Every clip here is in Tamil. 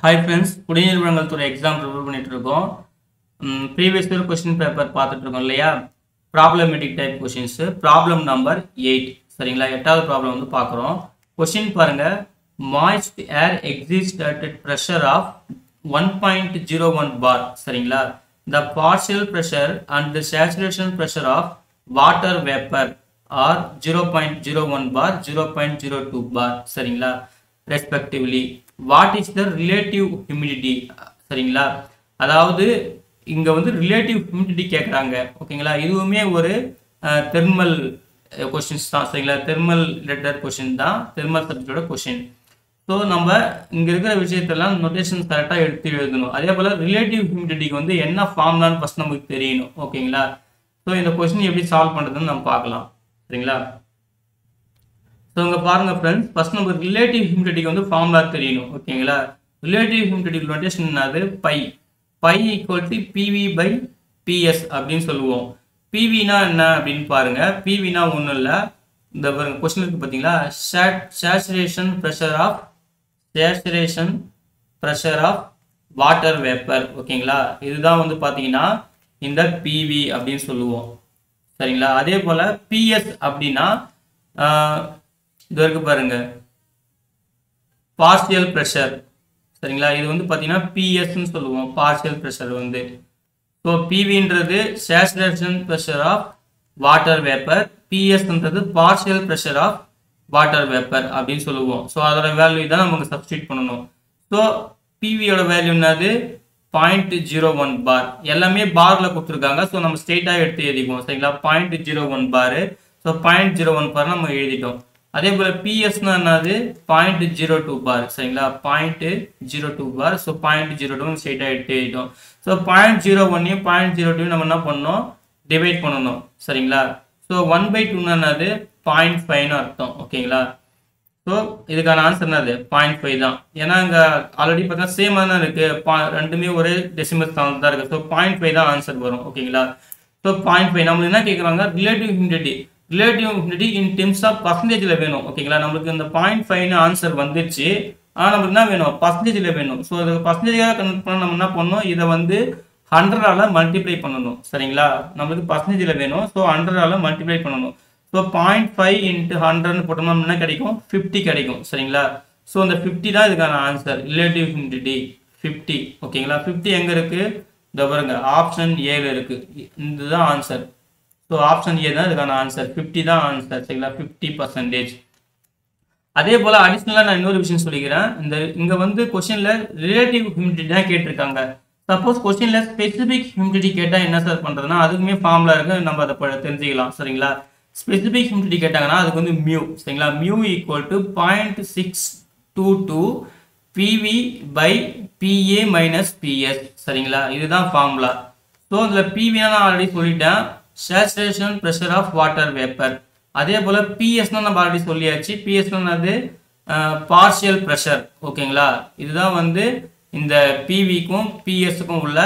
ஹாய் ஃப்ரெண்ட்ஸ் குடிநீர் வழங்கல் துறை எக்ஸாம் ப்ரிப்பேர் பண்ணிட்டு இருக்கோம் ப்ரீவியஸ் இயர் கொஸ்டின் பேப்பர் பார்த்துட்டு இருக்கோம் இல்லையா problematic type questions problem number eight சரிங்களா எட்டாவது ப்ராப்ளம் வந்து பார்க்குறோம் கொஸ்டின் பாருங்க moist air exist at pressure of one point zero one bar சரிங்களா the partial pressure and the saturation pressure of water vapour are zero point zero one bar zero point zero two bar சரிங்களா respectively what is the relative humidity சரிங்களா அதாவது இங்க வந்து ரிலேட்டிவ் ஹியூமிடிட்டி கேட்குறாங்க ஓகேங்களா இதுவுமே ஒரு தெர்மல் கொஷின்ஸ் தான் சரிங்களா தெர்மல் ரிலேட்டட் கொஷின் தான் தெர்மல் சப்ஜெக்டோட கொஷின் ஸோ நம்ம இங்க இருக்கிற விஷயத்தெல்லாம் நொட்டேஷன் கரெக்டாக எடுத்து எழுதணும் அதே போல ரிலேட்டிவ் ஹியூமிடிட்டிக்கு வந்து என்ன ஃபார்ம்லான்னு ஃபர்ஸ்ட் நமக்கு தெரியணும் ஓகேங்களா ஸோ இந்த கொஸ்டின் எப்படி சால்வ் பண்ணுறதுன்னு நம்ம பார்க்கலாம் சரிங்களா ஸோ இங்கே பாருங்க ஃப்ரெண்ட்ஸ் ஃபர்ஸ்ட் நம்ம ரிலேட்டிவ் ஹியூமிடிட்டிக்கு வந்து ஃபார்முலா தெரியணும் ஓகேங்களா ரிலேட்டிவ் ஹியூமிடிட்டி நோட்டேஷன் என்னது phi phi equal to PV by PS அப்படின்னு சொல்லுவோம் பிவினா என்ன அப்படின்னு பாருங்க பிவினா ஒன்றும் இல்லை இந்த பாருங்க கொஸ்டின் இருக்கு பார்த்தீங்களா saturation pressure of saturation pressure of water vapour ஓகேங்களா இதுதான் வந்து பார்த்தீங்கன்னா இந்த பிவி அப்படின்னு சொல்லுவோம் சரிங்களா அதே போல பிஎஸ் அப்படின்னா இது இருக்கு பாருங்க பார்சியல் ப்ரெஷர் சரிங்களா இது வந்து பார்த்தீங்கன்னா பிஎஸ்ன்னு சொல்லுவோம் பார்சியல் ப்ரெஷர் வந்து ஸோ பிவின்றது saturation pressure of water vapour பிஎஸ்ன்றது partial pressure of water vapour அப்படின்னு சொல்லுவோம் ஸோ அதோட வேல்யூ தான் நமக்கு சப்ஸ்டியூட் பண்ணணும் ஸோ பிவியோட வேல்யூ என்னது பாயிண்ட் ஜீரோ ஒன் பார் எல்லாமே பார்ல கொடுத்துருக்காங்க ஸோ நம்ம ஸ்ட்ரெயிட்டாக எடுத்து எழுதிக்குவோம் சரிங்களா point zero one bar so point zero one bar நம்ம எழுதிட்டோம் அதே போல பிஎஸ்னா என்னது பாயிண்ட் ஜீரோ டூ பார் சரிங்களா point zero two bar so point zero two ஸ்ட்ரெயிட்டாக எடுத்து எழுதிட்டோம் ஸோ பாயிண்ட் ஜீரோ ஒன்னையும் பாயிண்ட் ஜீரோ டூ நம்ம என்ன பண்ணணும் டிவைட் பண்ணணும் சரிங்களா ஸோ ஒன் பை டூன்னு என்னது பாயிண்ட் ஃபைவ்னு அர்த்தம் ஓகேங்களா ஸோ இதுக்கான ஆன்சர் என்னது பாயிண்ட் ஃபைவ் தான் ஏன்னா இங்கே ஆல்ரெடி பார்த்தா சேமாக தான் இருக்குது ரெண்டுமே ஒரே டெசிமல் ஸ்தானம் தான் இருக்குது ஸோ பாயிண்ட் ஃபைவ் தான் ஆன்சர் வரும் ஓகேங்களா ஸோ பாயிண்ட் ஃபைவ் நம்மளுக்கு என்ன கேட்குறாங்க relative humidity relative humidity in terms of பர்சன்டேஜில் வேணும் ஓகேங்களா நம்மளுக்கு இந்த பாயிண்ட் ஃபைவ்னு ஆன்சர் வந்துச்சு ஆனால் நம்மளுக்கு என்ன வேணும் பர்சன்டேஜில் வேணும் ஸோ இது பர்சன்டேஜாக கன்வெர்ட் பண்ண நம்ம என்ன பண்ணணும் இதை வந்து ஹண்ட்ரடால மல்டிப்ளை பண்ணணும் சரிங்களா நம்மளுக்கு பர்சன்டேஜில் வேணும் ஸோ ஹண்ட்ரடால மல்டிப்ளை பண்ணணும் ஸோ பாயிண்ட் ஃபைவ் இன்ட்டு ஹண்ட்ரட்னு போட்டோம்னா என்ன கிடைக்கும் ஃபிஃப்டி கிடைக்கும் சரிங்களா ஸோ அந்த ஃபிஃப்டி தான் இதுக்கான ஆன்சர் ரிலேட்டிவ் ஹியூமிடிட்டி ஃபிஃப்டி ஓகேங்களா ஃபிஃப்டி எங்கே இருக்குது இந்த பாருங்க ஆப்ஷன் ஏல இருக்குது இதுதான் ஆன்சர் ஸோ ஆப்ஷன் ஏ தான் இதுக்கான ஆன்சர் ஃபிஃப்டி தான் ஆன்சர் சரிங்களா ஃபிஃப்டி பர்சன்டேஜ் அதே போல் அடிஷ்னலாக நான் இன்னொரு விஷயம் சொல்லிக்கிறேன் இந்த இங்கே வந்து கொஷினில் ரிலேட்டிவ் ஹியூமிடிட்டி தான் கேட்டிருக்காங்க சப்போஸ் கொஸ்டினில் ஸ்பெசிஃபிக் ஹியூமிடிட்டி கேட்டால் என்ன சார் பண்ணுறதுனா அதுக்குமே ஃபார்முலா இருக்குது நம்ம அதை தெரிஞ்சுக்கலாம் சரிங்களா ஸ்பெசிஃபிக் ஹியூமிடிட்டி கேட்டாங்கன்னா அதுக்கு வந்து மியூ சரிங்களா mu equal to point six two two PV by PA minus PS சரிங்களா இதுதான் ஃபார்முலா ஸோ இதில் பிவினா நான் ஆல்ரெடி சொல்லிட்டேன் saturation pressure of water vapour அதே போல் பிஎஸ்னா நம்ம ஆல்ரெடி சொல்லியாச்சு பிஎஸ்னா அது பார்ஷியல் ப்ரெஷர் ஓகேங்களா இதுதான் வந்து இந்த பிவிக்கும் பிஎஸ்க்கும் உள்ள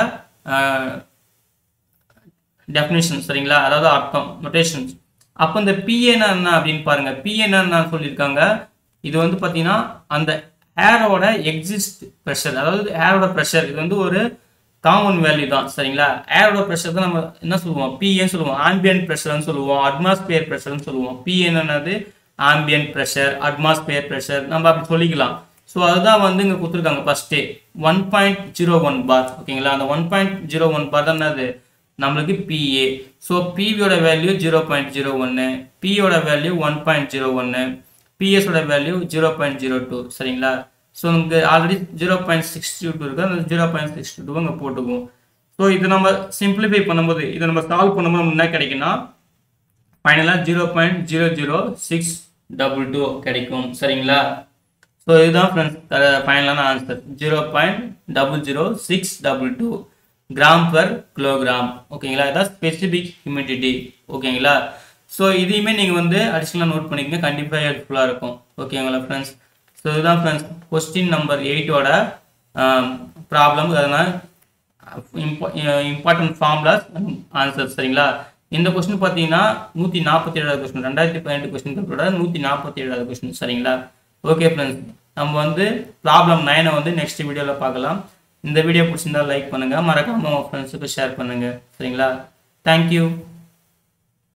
டெஃபினேஷன் சரிங்களா அதாவது அர்த்தம் நொட்டேஷன்ஸ் அப்போ இந்த பிஏனா என்ன அப்படின்னு பாருங்க பிஏனா சொல்லியிருக்காங்க இது வந்து பார்த்தீங்கன்னா அந்த ஹேரோட எக்ஸிஸ்ட் ப்ரெஷர் அதாவது ஹேரோட ப்ரெஷர் இது வந்து ஒரு காமன் வேல்யூ தான் சரிங்களா ஏரோட ப்ரெஷர் தான் நம்ம என்ன சொல்லுவோம் பிஏன்னு சொல்லுவோம் ஆம்பியன் ப்ரெஷர்னு சொல்லுவோம் அட்மாஸ்பியர் ப்ரெஷர்னு சொல்லுவோம் பிஏ என்னது ஆம்பியன் ப்ரெஷர் அட்மாஸ்பியர் ப்ரெஷர் நம்ம அப்படி சொல்லிக்கலாம் ஸோ அதுதான் வந்து இங்கே கொடுத்துருக்காங்க ஃபஸ்ட்டே one point zero one bar ஓகேங்களா அந்த one point zero one bar தான் என்னது நம்மளுக்கு பிஏ ஸோ பிவியோட வேல்யூ ஜீரோ பாயிண்ட் ஜீரோ ஒன்று பியோட வேல்யூ ஒன் பாயிண்ட் ஜீரோ ஒன்று பிஎஸோட value zero point zero two சரிங்களா ஸோ நமக்கு already zero point six two two இருக்குது அந்த ஜீரோ பாயிண்ட் சிக்ஸ் டூ அங்கே போட்டுக்குவோம் ஸோ இதை நம்ம சிம்பிளிஃபை பண்ணும்போது இதை நம்ம சால்வ் பண்ணும்போது நம்ம என்ன கிடைக்குன்னா ஃபைனலாக zero point zero zero six double two கிடைக்கும் சரிங்களா ஸோ இதுதான் ஃப்ரெண்ட்ஸ் ஃபைனலான answer zero point double zero six double two gram per kilogram ஓகேங்களா இதான் ஸ்பெசிபிக் ஹியூமிடிட்டி ஓகேங்களா ஸோ இதையுமே நீங்கள் வந்து அடிஷ்னலாக நோட் பண்ணிக்கங்க கண்டிப்பாக ஹெல்ப்ஃபுல்லாக இருக்கும் ஓகேங்களா ஃப்ரெண்ட்ஸ் ஸோ இதுதான் ஃப்ரெண்ட்ஸ் கொஸ்டின் நம்பர் எயிட்டோட ப்ராப்ளம் அதனால் இம்பார்ட்டன்ட் ஃபார்முலாஸ் ஆன்சர் சரிங்களா இந்த கொஸ்டின் பார்த்தீங்கன்னா நூற்றி நாற்பத்தி ஏழாவது கொஸ்டின் ரெண்டாயிரத்தி பதினெட்டு கொஸ்டின் பேப்பரோட நூற்றி நாற்பத்தி ஏழாவது கொஸ்டின் சரிங்களா ஓகே ஃப்ரெண்ட்ஸ் நம்ம வந்து ப்ராப்ளம் நைனை வந்து நெக்ஸ்ட் வீடியோவில் பார்க்கலாம் இந்த வீடியோ பிடிச்சிருந்தா லைக் பண்ணுங்கள் மறக்காமல் உங்கள் ஃப்ரெண்ட்ஸுக்கு ஷேர் பண்ணுங்கள் சரிங்களா தேங்க்யூ